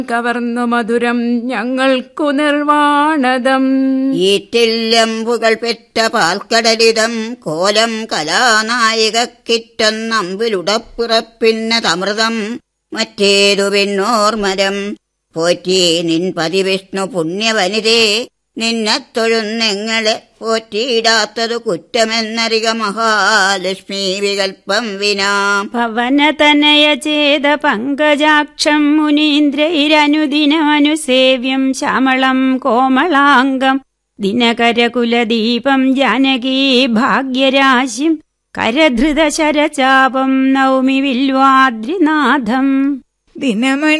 കവർന്നു മധുരം ഞങ്ങൾക്കു നിർവാണതം ഈറ്റില്ലമ്പുകൾ പെറ്റ പാൽക്കടലിതം കോലം കലാനായികക്കിറ്റൊന്നമ്പിലുടപ്പുറപ്പിന്നതമൃതം മറ്റേതു പിന്നോർമരം പോറ്റി നിൻ പതിവിഷ്ണു പുണ്യവനിതേ നിന്നെ തൊഴുന്നെങ്ങളെ പോറ്റിയിടാത്തതു കുറ്റമെന്നറിക മഹാലക്ഷ്മി വികൽപ്പം വിനാം പവനതനയ ചേത പങ്കജാക്ഷം മുനീന്ദ്രൈരനുദിനാനുസേവ്യം ശ്യാമളം കോമളാംഗം ദിനകരകുലദീപം ജാനകീ ഭാഗ്യരാശിം കരധൃതശരചാപം നൗമി വില്വാദ്രിനാഥം ദിനമണി